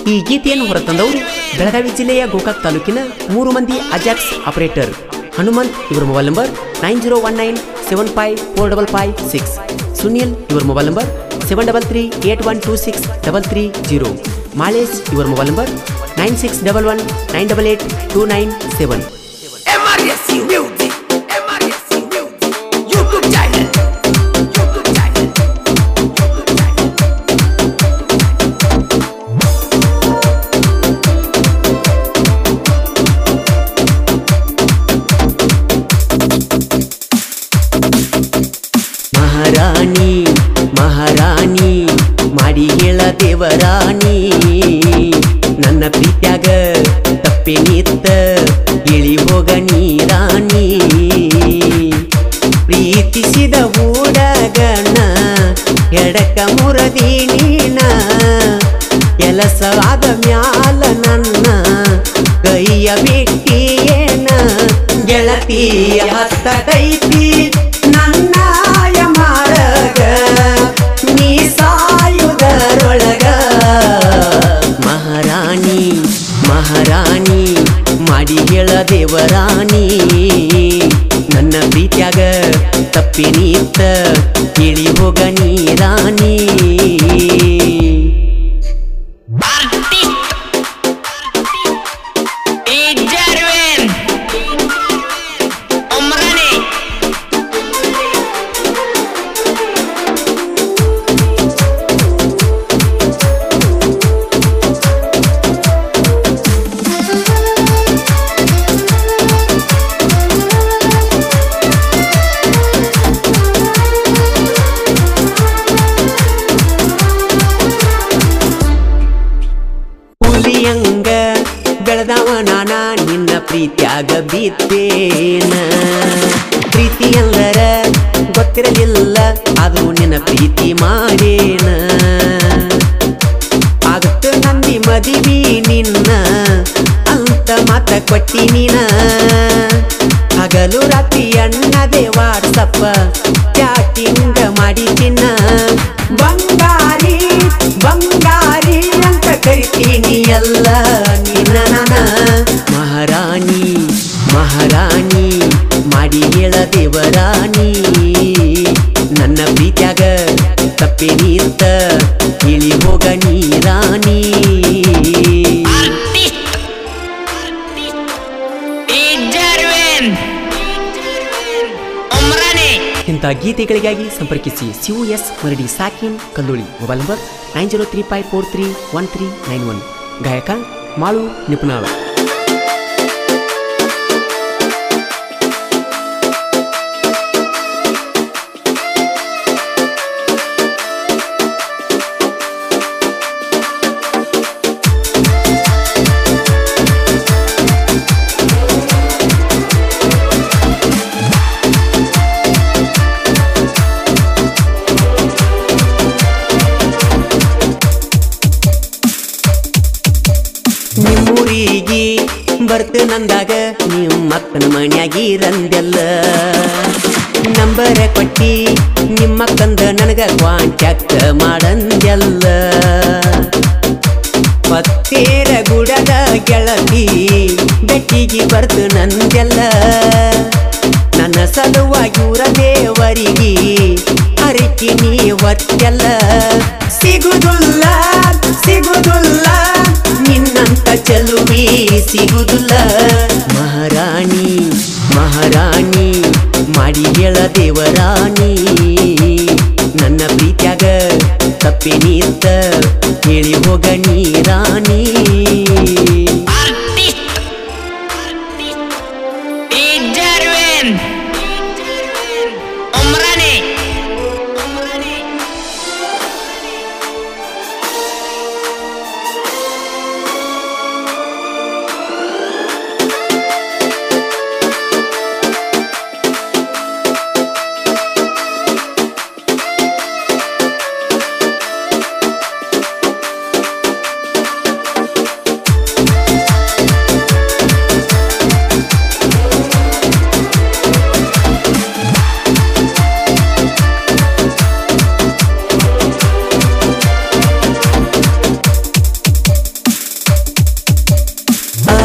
ಈ ಗೀತೆಯನ್ನು ಹೊರತಂದವರು ಬೆಳಗಾವಿ ಜಿಲ್ಲೆಯ ಗೋಕಾಕ್ ತಾಲೂಕಿನ ಮೂರು ಮಂದಿ ಅಜಾಕ್ಸ್ ಆಪರೇಟರ್ ಹನುಮಂತ್ ಇವರ mobile number nine zero one nine seven five four double five six Sunil ಇವರ mobile number seven double three eight one two six double three zero Malesh ಇವರ mobile number nine six double one nine double eight two nine seven MRSC Music, MRSC Music, YouTube channel, YouTube channel, YouTube channel. ಮಹಾರಾಣಿ ಮಹಾರಾಣಿ ಮಾಡಿ ಹೇಳ ದೇವರಾಣಿ ನನ್ನ ಪ್ರೀತ್ಯಾಗ ತಪ್ಪೆ ನಿತ್ತ ಇಳಿ ಹೋಗ ನೀರಾಣಿ ಪ್ರೀತಿಸಿದ ಹುಡಗನ ಎಡಕ ಮುರದಿ ನೀನ ಕೆಲಸವಾದ ಮ್ಯಾಲ ನನ್ನ ಕೈಯ ಬಿಟ್ಟಿಯೇನ ಗೆಳತಿಯ ಹತ್ತೈತಿ ನನ್ನಾಯ ಮಾರಗ ನೀ ಸಾಯುವುದರೊಳಗ ಮಹಾರಾಣಿ ಮಹಾರಾಣಿ ಮಾಡಿ ಹೇಳ ದೇವರಾಣಿ ನನ್ನ ಪ್ರೀತ್ಯಾಗ ತಪ್ಪಿ ನೀತ್ತ ಇಳಿ ಹೋಗ ನೀರಾಣಿ Ijarwin Omrani ಹುಲಿಯಂಗ ಬೆಳೆದವ ನಾನ ನಿನ್ನ ಪ್ರೀತ್ಯಾಗ ಬಿದ್ದೇನ ಪ್ರೀತಿ ಅಂದರ ಗೊತ್ತಿರಲಿಲ್ಲ ಅದು ನಿನ್ನ ಪ್ರೀತಿ ಮಾಡೇನ ಆಗತ್ತ ನಂದಿ ಮದಿವಿ ನಿನ್ನ ಅಂತ ಮತ ಕೊಟ್ಟಿ ನೀನ ಹಗಲು ರಾತ್ರಿ ಅಣ್ಣದೇ ವಾಟ್ಸಪ್ಪ ಚಾಟಿಂಗ ಮಾಡಿ ಚಿನ್ನ ಬಂಗಾರಿ ಬಂಗಾರಿ ಅಂತ ಕರಿತೀನಿ ಎಲ್ಲ ನಿನ್ನ ನನ ಮಹಾರಾಣಿ ಮಹಾರಾಣಿ ಮಾಡಿ ಹೇಳ ದೇವರಾಣಿ ನನ್ನ ಪ್ರೀತ್ಯಾಗ ತಪ್ಪೆ ನೀರ್ತ ಇಳಿ ಹೋಗ ನೀರಾಣಿ Ijarwin Omrani ಇಂಥ ಗೀತೆಗಳಿಗಾಗಿ ಸಂಪರ್ಕಿಸಿ ಸಿ ಎಸ್ ಮರಡಿ ಸಾಕಿನ್ ಕಲ್ಲುಳಿ mobile number nine zero three five four three one three nine one ಗಾಯಕ ಮಾಳು ನಿಪುಣಾಳ ನಿಮ್ಮೂರಿಗೆ ಬರ್ತೇನಂದಾಗ ನಿಮ್ಮಕ್ಕನ ಮನ್ಯಾಗಿರಂದೆಲ್ಲ ನಂಬರ ಕೊಟ್ಟಿ ನಿಮ್ಮಕ್ಕಂದ ನನಗ ಕಾಂಟ್ಯಾಕ್ಟ್ ಮಾಡಂದೆಲ್ಲ ಪತ್ತೇರ ಗುಡದ ಗೆಳತಿ ಬೆಟ್ಟಿಗೆ ಬರ್ತು ನಂದೆಲ್ಲ ನನ್ನ ಸಲುವಾಗಿ ಊರ ದೇವರಿಗೆ ಹರಿಕಿ ನೀ ಒತ್ತೆಲ್ಲ ಸಿಗುದುಲ್ಲ ಸಿಗುದುಲ್ಲ ನಿನ್ನಂತ ಚೆಲುವಿ ಸಿಗುದುಲ್ಲ ಮಹಾರಾಣಿ ಮಹಾರಾಣಿ ಮಾಡಿ ಹೇಳ ದೇವರಾಣಿ ನನ್ನ ಪ್ರೀತ್ಯಾಗ ತಪ್ಪೆ ನೀರ್ತ ಹೇಳಿ ಹೋಗ ನೀರಾಣಿ Ijarwin Omrani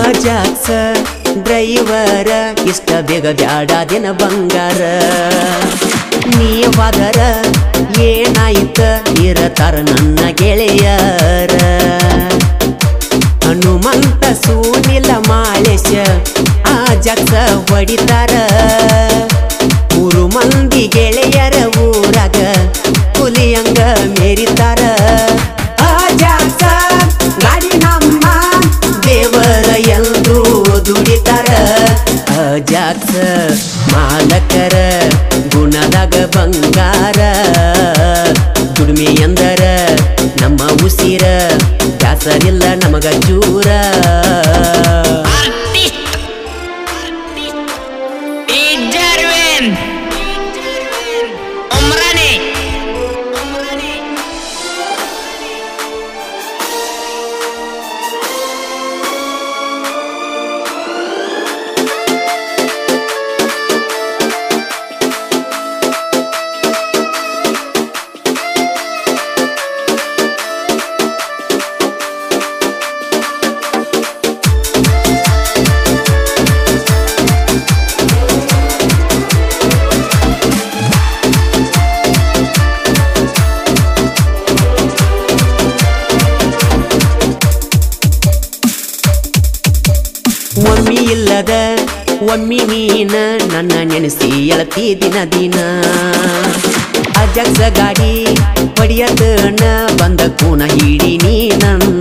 ಜಾಕ್ಸ ಡ್ರೈವರ ಇಷ್ಟ ಬೇಗ ಬ್ಯಾಡ ದಿನ ಬಂಗಾರ ನೀವಾದರ ಏನಾಯ್ತ ಇರತಾರ ನನ್ನ ಗೆಳೆಯರ ಹನುಮಂತ ಸೂನಿಲ ಮಾಳೇಶ ಆ ಜಾಕ್ಸ ಹೊಡಿತಾರ ಮೂರು ಮಂದಿ ಗೆಳೆಯರ ಊರಾಗ ಹುಲಿಯಂಗ ಮೇರಿತಾರ ಆ ಜಾಕ್ಸ ಗಾಡಿ ನಮ್ಮ ದೇವರ ಎಲ್ರೂ ದುಡಿತಾರ ಆ ಜಾಕ್ಸ ಮಾಲಕರ ಗುಣದಾಗ ಬಂಗಾರ ದುಡಿಮೆ ಎಂದರ ನಮ್ಮ ಉಸಿರ ಬ್ಯಾಸರಿಲ್ಲ ನಮಗ ಚೂರ Artist. Ijarwin. Umrani. ಒಮ್ಮಿ ಇಲ್ಲದ ಒಮ್ಮಿ ನೀನ ನನ್ನ ನೆನೆಸಿ ಎಳತಿ ದಿನ ದಿನ ಅಜಗ್ಸ ಗಾಡಿ ಹೊಡಿಯತನ ಬಂದ ಕೂನ ಹಿಡಿ ನೀ ನನ್ನ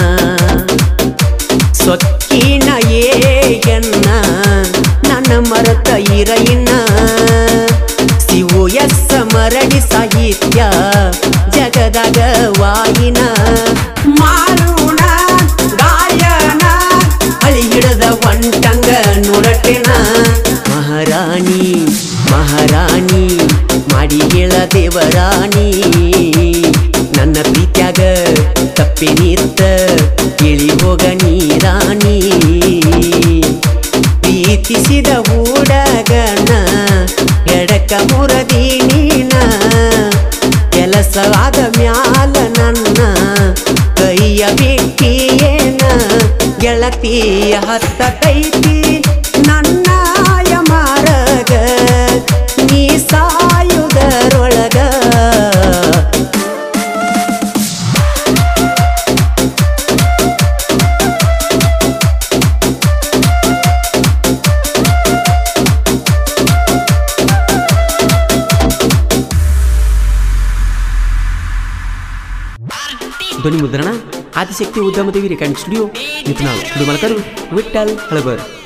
ಸೊಕ್ಕಿನ ಏಗನ್ನ ನನ್ನ ಮರತ ಇರಯಿನ ಶಿವು ಎಸ್ ಮರಡಿ ಸಾಹಿತ್ಯ ಜಗದಾಗ ವಾಯಿನ ಮಾರುಣ ಗಾಯನ ಹಳಿ ಹಿಡದ ಒಂಟಂಗ ನುರಟಿನ ಮಹಾರಾಣಿ ಮಹಾರಾಣಿ ಮಾಡಿ ಹೇಳ ದೇವರಾಣಿ ನನ್ನ ಪ್ರೀತ್ಯಾಗ ತಪ್ಪಿನಿತ್ತ ಇಳಿ ಹೋಗ ನೀರಾಣಿ ಪ್ರೀತಿಸಿದ ಹುಡಗನ ಎಡಕ ಮುರದಿ ನೀನ ಕೆಲಸವಾದ ಮ್ಯಾಲ ನನ್ನ ಕೈಯ ಬಿಟ್ಟಿಯೇನ ಗೆಳತಿಯ ಹತ್ತೈತಿ ನನ್ನ ಮಾರಗ ನೀ ಸಾಯುದರೊಳಗ ಧ್ವನಿ ಮುದ್ರಣ ಆದಿಶಕ್ತಿ ಉದ್ಯಮದೇವಿ ರೆಕಾರ್ಡಿಂಗ್ ಸ್ಟುಡಿಯೋ ನಿಪುಣಾಳು ಸ್ಟುಡಿಯೋ ಮಲಕರು ವಿಠಲ್ ಹಳಬರ್